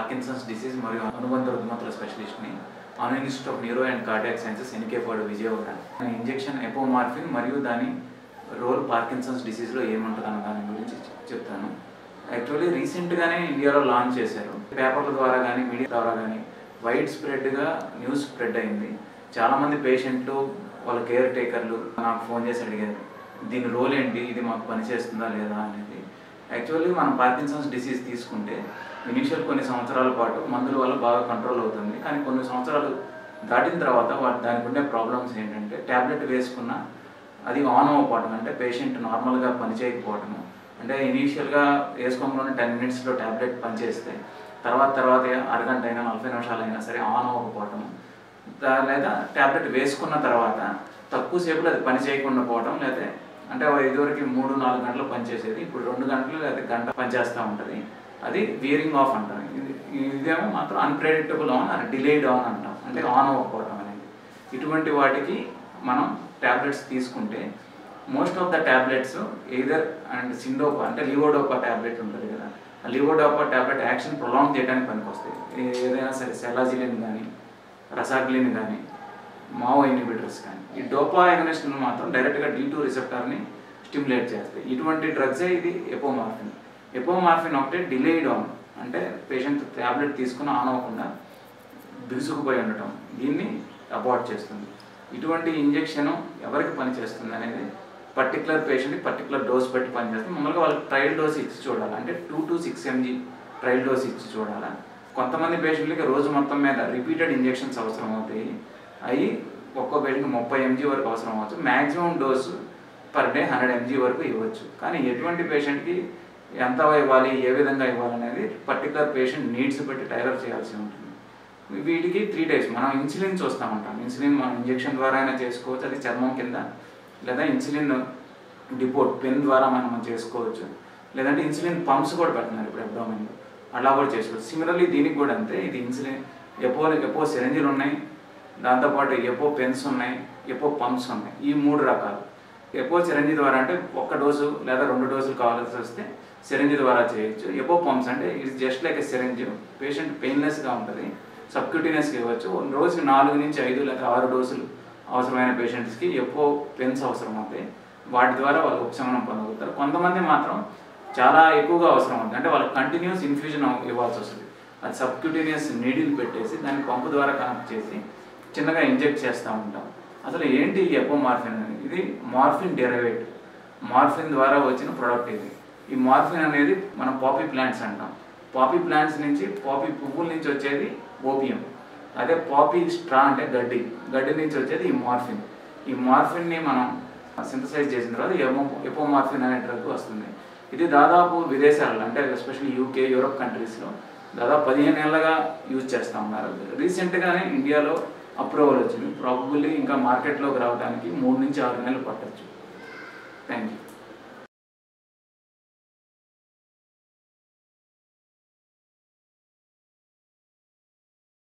Parkinson's disease మరియు అనుబంధ రుగ్మతల స్పెషలిస్ట్ని on institute of neuro and cardiac sciences ఎన్కేఫాడ్ విజయవాడ ఇంజెక్షన్ ఎపోమార్ఫిన్ మరియు దాని రోల్ పార్కిన్సన్స్ డిసీజ్లో ఏముంటుంది అన్న దాని గురించి చెప్- చెప్తాను యాక్చువల్లీ రీసెంట్గానే ఇండియాలో లాంచ్ చేశారు పేపర్ల ద్వారా కానీ మీడియా ద్వారా కానీ వైడ్ స్ప్రెడ్గా న్యూస్ స్ప్రెడ్ అయింది చాలామంది పేషెంట్లు వాళ్ళ కేర్ టేకర్లు నాకు ఫోన్ చేసి అడిగారు దీని రోల్ ఏంటి ఇది మాకు పనిచేస్తుందా లేదా అనేది యాక్చువల్లీ మనం పార్కిన్సన్స్ డిసీజ్ తీసుకుంటే ఇనిషియల్ కొన్ని సంవత్సరాల పాటు మందుల వల్ల బాగా కంట్రోల్ అవుతుంది కానీ కొన్ని సంవత్సరాలు దాటిన తర్వాత వాటి దానికి ఉండే ప్రాబ్లమ్స్ ఏంటంటే ట్యాబ్లెట్ వేసుకున్న అది ఆన్ అవ్వకపోవడం అంటే పేషెంట్ నార్మల్గా పనిచేయకపోవడము అంటే ఇనీషియల్గా వేసుకోగానే టెన్ మినిట్స్లో ట్యాబ్లెట్ పనిచేస్తే తర్వాత తర్వాత అరగంట అయినా నలభై నిమిషాలు అయినా సరే ఆన్ అవ్వకపోవటము దా- లేదా ట్యాబ్లెట్ వేసుకున్న తర్వాత తక్కువ సేపులో అది పని చేయకుండా పోవడం లేదా అంటే ఇదివరకు మూడు నాలుగు గంటలు పనిచేసేది ఇప్పుడు రెండు గంటలు లేదా గంట పనిచేస్తూ ఉంటుంది అది వీరింగ్ ఆఫ్ అంటాం ఇది ఇదేమో మాత్రం అన్ప్రెడిక్టబుల్ ఆన్ అని డిలేడ్ ఆన్ అంటాం అంటే ఆన్ అవ్వకపోవడం అనేది ఇటువంటి వాటికి మనం ట్యాబ్లెట్స్ తీసుకుంటే most of the tablets either and Syndopa అంటే లివోడోపా ట్యాబ్లెట్ ఉంటుంది కదా ఆ లివోడోపా ట్యాబ్లెట్ యాక్షన్ ప్రొలాంగ్ చేయడానికి పనికొస్తాయి ఏ- ఏదైనా సరే సెలాజిలిన్ కానీ రసాగ్లిన్ కానీ మావో ఇన్హిబిటర్స్ కానీ ఈ డోపా ఎగనిస్ట్ను మాత్రం డైరెక్ట్గా డి టూ రిసెప్టార్ని స్టిమ్యులేట్ చేస్తాయి ఇటువంటి డ్రగ్సే ఇది ఎపోమార్ఫిన్ ఎపోమార్ఫిన్ ఒకటే డిలేడ్ ఆన్ అంటే పేషెంట్ ట్యాబ్లెట్ తీసుకుని ఆన్ అవ్వకుండా బిగుసుకుపోయి ఉండటం దీన్ని అబార్ట్ చేస్తుంది ఇటువంటి ఇంజెక్షన్ ఎవరికి పనిచేస్తుంది అనేది పర్టికులర్ పేషెంట్కి పర్టికులర్ డోస్ బట్టి పనిచేస్తుంది మామూలుగా వాళ్ళకి ట్రయల్ డోస్ ఇచ్చి చూడాలి అంటే two to six mg trial dose ఇచ్చి చూడాలి కొంతమంది పేషెంట్లకి రోజు మొత్తం మీద రిపీటెడ్ ఇంజెక్షన్స్ అవసరం అవుతాయి అవి ఒక్కో పేషెంట్కి ముప్పై ఎంజీ వరకు అవసరం అవ్వచ్చు maximum dose per day hundred mg వరకు ఇవ్వచ్చు కానీ ఎటువంటి పేషెంట్కి ఎంత ఇవ్వాలి ఏ విధంగా ఇవ్వాలి అనేది పర్టికులర్ పేషెంట్ నీడ్స్ బట్టి టైలర్ చేయాల్సి ఉంటుంది వీటికి త్రీ టైప్స్ మనం ఇన్సులిన్ చూస్తూ ఉంటాం ఇన్సులిన్ మనం ఇంజెక్షన్ ద్వారా అయినా చేసుకోవచ్చు అది చర్మం కింద లేదా ఇన్సులిన్ డిపోట్ పెన్ ద్వారా మనం చేసుకోవచ్చు లేదంటే ఇన్సులిన్ పంప్స్ కూడా పెడుతున్నారు ఇప్పుడు అబ్డామిన్లో అలా కూడా చేసుకోవచ్చు సిమిలర్లీ దీనికి కూడా అంతే ఇది ఇన్సులిన్ ఎపో ఎపో సిరంజీలు ఉన్నాయి దాంతోపాటు ఎపో పెన్స్ ఉన్నాయి ఎపో పంప్స్ ఉన్నాయి ఈ మూడు రకాలు ఎపో సిరంజి ద్వారా అంటే ఒక్క డోసు లేదా రెండు డోసులు కావాల్సి వస్తే సిరంజి ద్వారా చేయొచ్చు ఎపో పంప్స్ అంటే ఇది జస్ట్ లైక్ సిరంజి పేషెంట్ పెయిన్లెస్గా ఉంటుంది సబ్క్యూటీనియస్గా ఇవ్వచ్చు రోజుకి నాలుగు నుంచి ఐదు లేదా ఆరు డోసులు అవసరమైన పేషెంట్స్కి ఎపో పెన్స్ అవసరం అవుతాయి వాటి ద్వారా వాళ్ళు ఉపశమనం పొందగలుగుతారు కొంతమంది మాత్రం చాలా ఎక్కువగా అవసరం అవుతుంది అంటే వాళ్ళకి కంటిన్యూస్ ఇన్ఫ్యూజన్ ఇవ్వాల్సి వస్తుంది అది సబ్క్యూటీనియస్ నీడిల్ పెట్టేసి దాన్ని పంపు ద్వారా కనెక్ట్ చేసి చిన్నగా ఇంజెక్ట్ చేస్తూ ఉంటాం అసలు ఏంటి ఈ ఎపోమార్ఫిన్ అనేది ఇది మార్ఫిన్ డెరివేట్ మార్ఫిన్ ద్వారా వచ్చిన ప్రోడక్ట్ ఇది ఈ మార్ఫిన్ అనేది మనం పాపీ ప్లాంట్స్ అంటాం పాపీ ప్లాంట్స్ నుంచి పాపీ పువ్వుల నుంచి వచ్చేది ఓపియం అదే పాపీ స్ట్రా అంటే గడ్డి గడ్డి నుంచి వచ్చేది ఈ మార్ఫిన్ ఈ మార్ఫిన్ని మనం సింథసైజ్ చేసిన తర్వాత ఎమో ఎపోమార్ఫిన్ అనే డ్రగ్ వస్తుంది ఇది దాదాపు విదేశాలలో అంటే ఎస్పెషల్లీ యూకే యూరోప్ కంట్రీస్లో దాదాపు పదిహేను ఏళ్ళగా యూజ్ చేస్తూ ఉన్నారు రీసెంట్గానే ఇండియాలో అప్రూవల్ వచ్చింది ప్రాబబుల్లీ ఇంకా మార్కెట్లోకి రావడానికి మూడు నుంచి ఆరు నెలలు పట్టచ్చు థ్యాంక్ యూ